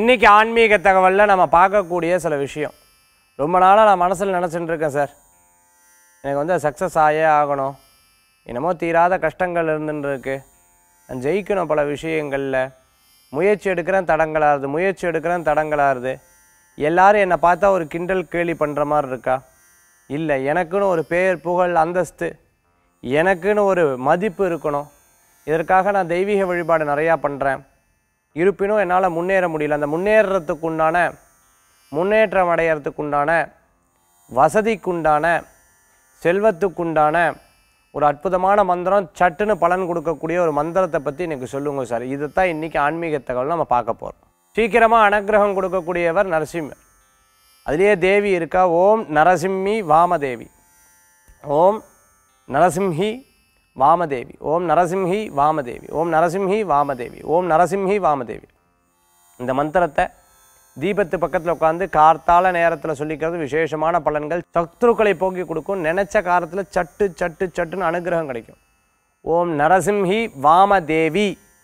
இன்னைக்கு ஆன்மீக தகவலில் நம்ம பார்க்கக்கூடிய சில விஷயம் ரொம்ப நாளாக நான் மனசில் நினச்சிட்டு இருக்கேன் சார் எனக்கு வந்து சக்ஸஸ் ஆயே ஆகணும் என்னமோ தீராத கஷ்டங்கள் இருந்துட்டு இருக்கு நான் ஜெயிக்கணும் பல விஷயங்களில் முயற்சி எடுக்கிறேன் தடங்களாகுது முயற்சி எடுக்கிறேன் தடங்களாகுது எல்லாரும் என்னை பார்த்தா ஒரு கிண்டல் கேலி பண்ணுற மாதிரி இருக்கா இல்லை எனக்குன்னு ஒரு பேர் புகழ் அந்தஸ்து எனக்குன்னு ஒரு மதிப்பு இருக்கணும் இதற்காக நான் தெய்வீக வழிபாடு நிறையா பண்ணுறேன் இருப்பினும் என்னால் முன்னேற முடியல அந்த முன்னேறத்துக்கு உண்டான முன்னேற்றம் அடையறதுக்கு உண்டான வசதிக்குண்டான செல்வத்துக்குண்டான ஒரு அற்புதமான மந்திரம் சட்டுன்னு பலன் கொடுக்கக்கூடிய ஒரு மந்திரத்தை பற்றி எனக்கு சொல்லுங்க சார் இதைத்தான் இன்றைக்கி ஆன்மீக தகவல் நம்ம பார்க்க போகிறோம் சீக்கிரமாக அனுக்கிரகம் கொடுக்கக்கூடியவர் நரசிம்மர் அதுலேயே தேவி இருக்கா ஓம் நரசிம்மி வாமதேவி ஓம் நரசிம்ஹி வாமதேவி ஓம் நரசிம்ஹி வாமதேவி ஓம் நரசிம்ஹி வாமதேவி ஓம் நரசிம்ஹி வாமதேவி இந்த மந்திரத்தை தீபத்து பக்கத்தில் உட்காந்து கார்த்தால நேரத்தில் சொல்லிக்கிறது விசேஷமான பலன்கள் சத்ருக்களை போக்கி கொடுக்கும் நினைச்ச காலத்தில் சட்டு சட்டு சட்டுன்னு அனுகிரகம் கிடைக்கும் ஓம் நரசிம்ஹி வாமதேவி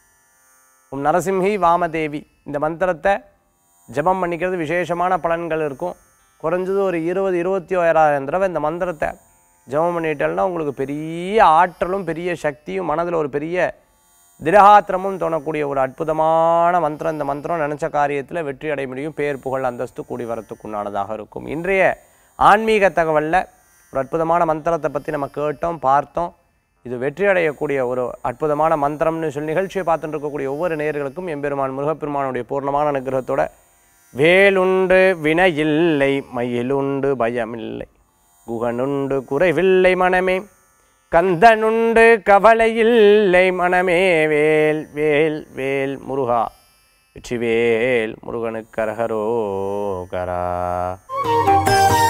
ஓம் நரசிம்ஹி வாமதேவி இந்த மந்திரத்தை ஜெபம் பண்ணிக்கிறது விசேஷமான பலன்கள் இருக்கும் குறைஞ்சது ஒரு இருபது இருபத்தி ஓராயிரம் தடவை இந்த மந்திரத்தை ஜெபம் பண்ணிட்டேன்னா உங்களுக்கு பெரிய ஆற்றலும் பெரிய சக்தியும் மனதில் ஒரு பெரிய திரகாத்திரமும் தோணக்கூடிய ஒரு அற்புதமான மந்திரம் இந்த மந்திரம் நினச்ச காரியத்தில் வெற்றி அடைய முடியும் பேர் புகழ் அந்தஸ்து கூடி வரத்துக்குண்டானதாக இருக்கும் இன்றைய ஆன்மீக தகவலில் ஒரு அற்புதமான மந்திரத்தை பற்றி நம்ம கேட்டோம் பார்த்தோம் இது வெற்றி அடையக்கூடிய ஒரு அற்புதமான மந்திரம்னு சொல்லி நிகழ்ச்சியை பார்த்துட்டு இருக்கக்கூடிய ஒவ்வொரு நேயர்களுக்கும் எம்பெருமான் முருகப்பெருமானுடைய பூர்ணமான அனுகிரகத்தோட வேலுண்டு வினையில்லை மயிலுண்டு பயமில்லை குகனுண்டு குறைவில்லை மனமே கந்தனுண்டு கவலையில்லை மனமே வேல் வேல் வேல் முருகா வெற்றிவேல் முருகனுக்கு அரகரோகரா